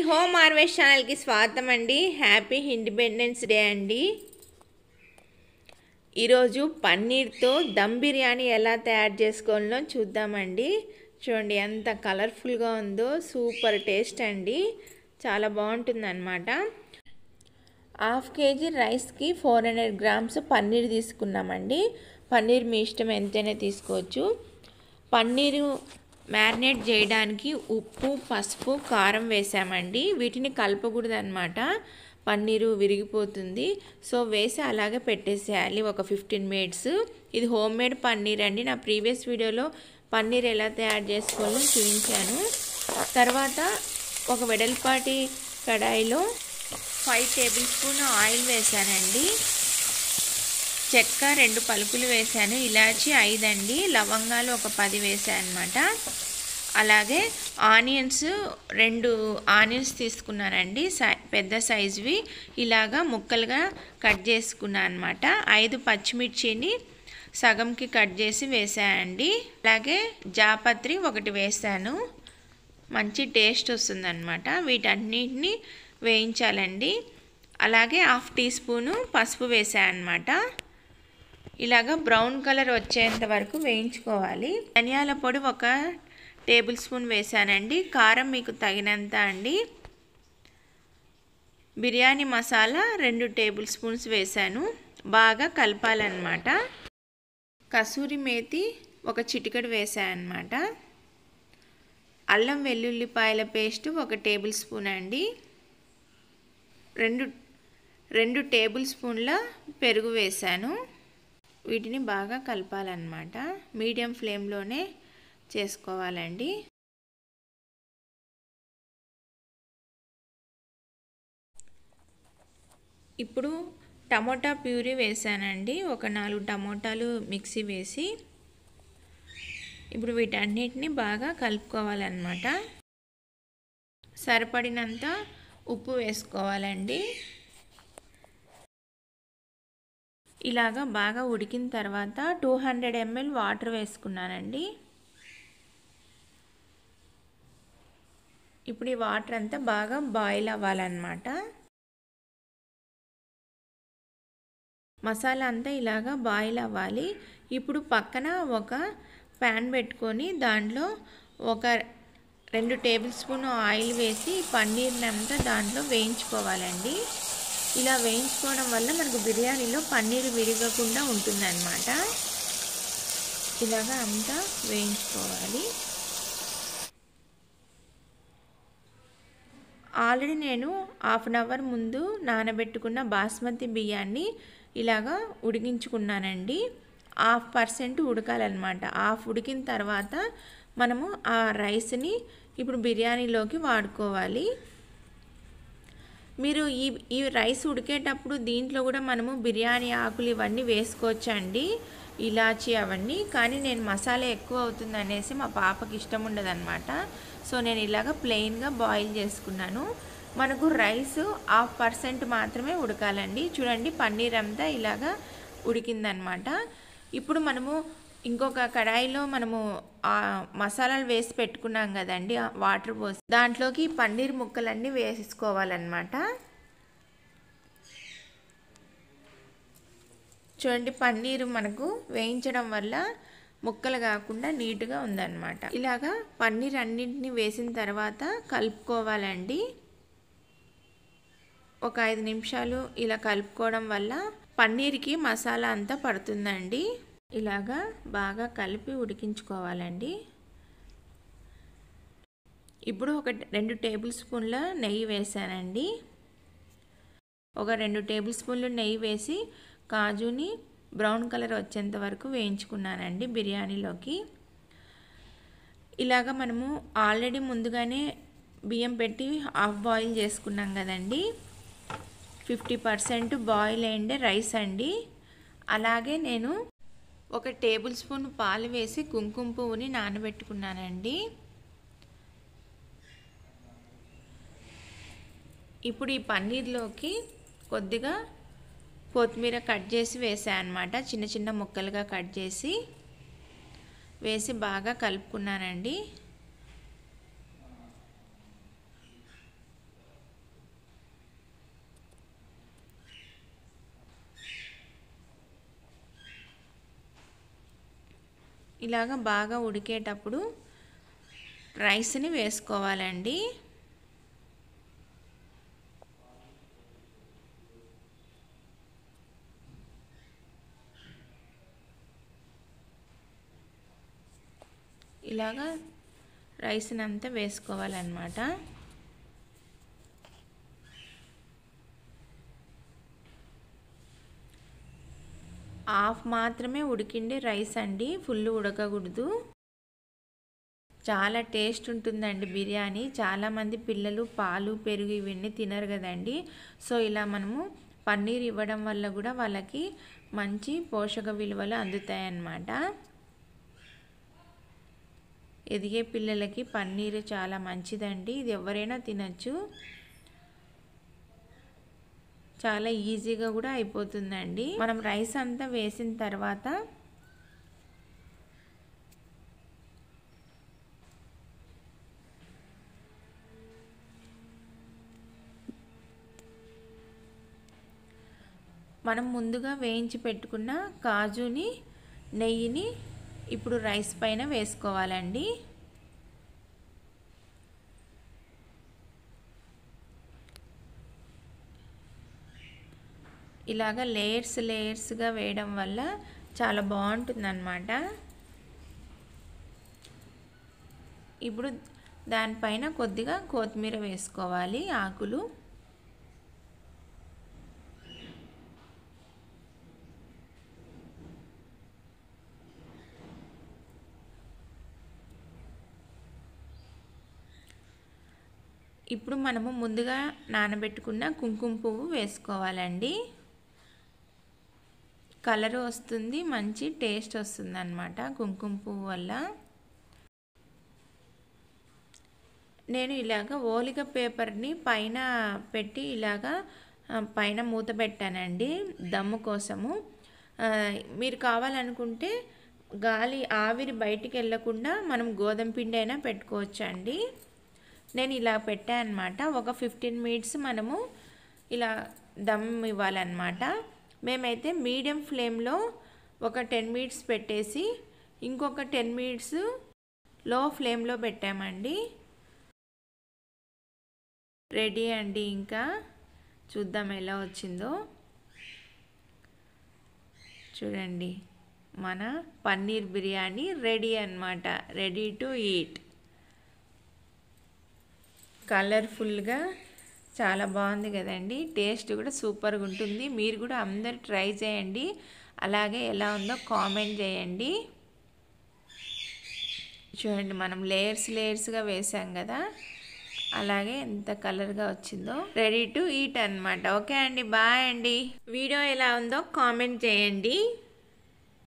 home harvest ఛానల్కి స్వాగతం అండి హ్యాపీ ఇండిపెండెన్స్ డే అండి ఈరోజు పన్నీర్తో దమ్ బిర్యానీ ఎలా తయారు చేసుకోవాలో చూద్దామండి చూడండి ఎంత కలర్ఫుల్గా ఉందో సూపర్ టేస్ట్ అండి చాలా బాగుంటుంది అనమాట హాఫ్ కేజీ రైస్కి ఫోర్ హండ్రెడ్ గ్రామ్స్ పన్నీర్ తీసుకున్నామండి పన్నీర్ మీ ఇష్టం ఎంతైనా తీసుకోవచ్చు పన్నీరు మ్యారినేట్ చేయడానికి ఉప్పు పసుపు కారం వేసామండి వీటిని కలపకూడదు అనమాట పన్నీరు విరిగిపోతుంది సో వేసి అలాగే పెట్టేసేయాలి ఒక ఫిఫ్టీన్ మినిట్స్ ఇది హోమ్ మేడ్ పన్నీర్ అండి నా ప్రీవియస్ వీడియోలో పన్నీర్ ఎలా తయారు చేసుకోవాలో చూపించాను తర్వాత ఒక వెడల్పాటి కడాయిలో ఫైవ్ టేబుల్ స్పూన్ ఆయిల్ వేసానండి చెక్క రెండు పలుకులు వేసాను ఇలాచి ఐదండి లవంగాలు ఒక పది వేసాను అనమాట అలాగే ఆనియన్స్ రెండు ఆనియన్స్ తీసుకున్నానండి పెద్ద సైజువి ఇలాగా ముక్కలుగా కట్ చేసుకున్నాను అనమాట ఐదు పచ్చిమిర్చిని సగంకి కట్ చేసి వేసానండి అలాగే జాపత్రి ఒకటి వేసాను మంచి టేస్ట్ వస్తుందన్నమాట వీటన్నిటిని వేయించాలండి అలాగే హాఫ్ టీ స్పూను పసుపు వేసాను అనమాట ఇలాగ బ్రౌన్ కలర్ వచ్చేంత వరకు వేయించుకోవాలి ధనియాల పొడి ఒక టేబుల్ స్పూన్ వేసానండి కారం మీకు తగినంత అండి బిర్యానీ మసాలా రెండు టేబుల్ స్పూన్స్ వేసాను బాగా కలపాలన్నమాట కసూరి మేతి ఒక చిటికెడు వేసానమాట అల్లం వెల్లుల్లిపాయల పేస్ట్ ఒక టేబుల్ స్పూన్ అండి రెండు రెండు టేబుల్ స్పూన్ల పెరుగు వేసాను వీటిని బాగా కలపాలన్నమాట మీడియం ఫ్లేమ్లోనే చేసుకోవాలండి ఇప్పుడు టమోటా ప్యూరీ వేసానండి ఒక నాలుగు టమోటాలు మిక్సీ వేసి ఇప్పుడు వీటన్నిటిని బాగా కలుపుకోవాలన్నమాట సరిపడినంత ఉప్పు వేసుకోవాలండి ఇలాగా బాగా ఉడికిన తర్వాత టూ హండ్రెడ్ ఎంఎల్ వాటర్ వేసుకున్నానండి ఇప్పుడు ఈ వాటర్ అంతా బాగా బాయిల్ అవ్వాలన్నమాట మసాలా అంతా ఇలాగా బాయిల్ అవ్వాలి ఇప్పుడు పక్కన ఒక ప్యాన్ పెట్టుకొని దాంట్లో ఒక రెండు టేబుల్ స్పూన్ ఆయిల్ వేసి పన్నీర్ని అంతా దాంట్లో వేయించుకోవాలండి ఇలా వేయించుకోవడం వల్ల మనకు బిర్యానీలో పన్నీరు విరగకుండా ఉంటుందన్నమాట ఇలాగా అంతా వేయించుకోవాలి ఆల్రెడీ నేను హాఫ్ అన్ అవర్ ముందు నానబెట్టుకున్న బాస్మతి బియ్యాన్ని ఇలాగా ఉడికించుకున్నానండి హాఫ్ పర్సెంట్ ఉడకాలన్నమాట హాఫ్ ఉడికిన తర్వాత మనము ఆ రైస్ని ఇప్పుడు బిర్యానీలోకి వాడుకోవాలి మీరు ఈ ఈ రైస్ ఉడికేటప్పుడు దీంట్లో కూడా మనము బిర్యానీ ఆకులు ఇవన్నీ వేసుకోవచ్చండి ఇలాచి అవన్నీ కానీ నేను మసాలా ఎక్కువ అవుతుంది అనేసి మా పాపకి ఇష్టం ఉండదన్నమాట సో నేను ఇలాగ ప్లెయిన్గా బాయిల్ చేసుకున్నాను మనకు రైస్ హాఫ్ పర్సెంట్ మాత్రమే ఉడకాలండి చూడండి పన్నీర్ అంతా ఇలాగా ఉడికిందనమాట ఇప్పుడు మనము ఇంకొక కడాయిలో మనము మసాలాలు వేసి పెట్టుకున్నాం కదండి వాటర్ పోసి దాంట్లోకి పన్నీర్ ముక్కలన్నీ వేసుకోవాలన్నమాట చూడండి పన్నీరు మనకు వేయించడం వల్ల ముక్కలు కాకుండా నీట్గా ఉందన్నమాట ఇలాగా పన్నీర్ అన్నింటినీ వేసిన తర్వాత కలుపుకోవాలండి ఒక ఐదు నిమిషాలు ఇలా కలుపుకోవడం వల్ల పన్నీర్కి మసాలా అంతా పడుతుందండి ఇలాగా బాగా కలిపి ఉడికించుకోవాలండి ఇప్పుడు ఒక రెండు టేబుల్ స్పూన్ల నెయ్యి వేసానండి ఒక రెండు టేబుల్ స్పూన్లు నెయ్యి వేసి కాజుని బ్రౌన్ కలర్ వచ్చేంత వరకు వేయించుకున్నానండి బిర్యానీలోకి ఇలాగ మనము ఆల్రెడీ ముందుగానే బియ్యం పెట్టి హాఫ్ బాయిల్ చేసుకున్నాం కదండి ఫిఫ్టీ పర్సెంట్ బాయిల్ అయ్యిండే రైస్ అండి అలాగే నేను ఒక టేబుల్ స్పూన్ పాలు వేసి కుంకుమ పువ్వుని నానబెట్టుకున్నానండి ఇప్పుడు ఈ పన్నీర్లోకి కొద్దిగా కొత్తిమీర కట్ చేసి వేసాను అనమాట చిన్న చిన్న ముక్కలుగా కట్ చేసి వేసి బాగా కలుపుకున్నానండి ఇలాగ బాగా ఉడికేటప్పుడు రైస్ని వేసుకోవాలండి ఇలాగా రైస్ని అంతా వేసుకోవాలన్నమాట హాఫ్ మాత్రమే ఉడికిండే రైస్ అండి ఫుల్ ఉడకకూడదు చాలా టేస్ట్ ఉంటుందండి బిర్యానీ చాలామంది పిల్లలు పాలు పెరుగు ఇవన్నీ తినరు కదండి సో ఇలా మనము పన్నీర్ ఇవ్వడం వల్ల కూడా వాళ్ళకి మంచి పోషక విలువలు అందుతాయన్నమాట ఎదిగే పిల్లలకి పన్నీర్ చాలా మంచిదండి ఇది ఎవరైనా తినచ్చు చాలా ఈజీగా కూడా అయిపోతుందండి మనం రైస్ అంతా వేసిన తర్వాత మనం ముందుగా వేయించి పెట్టుకున్న కాజుని నెయ్యిని ఇప్పుడు రైస్ పైన వేసుకోవాలండి ఇలాగ లేయర్స్ లేయర్స్గా వేయడం వల్ల చాలా బాగుంటుందన్నమాట ఇప్పుడు దానిపైన కొద్దిగా కొత్తిమీర వేసుకోవాలి ఆకులు ఇప్పుడు మనము ముందుగా నానబెట్టుకున్న కుంకుమ పువ్వు వేసుకోవాలండి కలర్ వస్తుంది మంచి టేస్ట్ వస్తుంది అనమాట కుంకుమ పువ్వు వల్ల నేను ఇలాగ ఓలిక పేపర్ని పైన పెట్టి ఇలాగా పైన మూత పెట్టానండి దమ్ము కోసము మీరు కావాలనుకుంటే గాలి ఆవిరి బయటికి వెళ్ళకుండా మనం గోధుమ పిండి అయినా పెట్టుకోవచ్చు అండి నేను ఇలా పెట్టాను అనమాట ఒక ఫిఫ్టీన్ మినిట్స్ మనము ఇలా దమ్ ఇవ్వాలన్నమాట మేమైతే మీడియం ఫ్లేమ్లో ఒక టెన్ మినిట్స్ పెట్టేసి ఇంకొక టెన్ మినిట్స్ లో ఫ్లేమ్లో పెట్టామండి రెడీ అండి ఇంకా చూద్దాం ఎలా వచ్చిందో చూడండి మన పన్నీర్ బిర్యానీ రెడీ అనమాట రెడీ టు ఈట్ కలర్ఫుల్గా చాలా బాగుంది కదండి టేస్ట్ కూడా సూపర్గా ఉంటుంది మీరు కూడా అందరు ట్రై చేయండి అలాగే ఎలా ఉందో కామెంట్ చేయండి చూడండి మనం లేయర్స్ లేయర్స్గా వేసాం కదా అలాగే ఎంత కలర్గా వచ్చిందో రెడీ టు ఈట్ అనమాట ఓకే అండి బాయ్ అండి వీడియో ఎలా ఉందో కామెంట్ చేయండి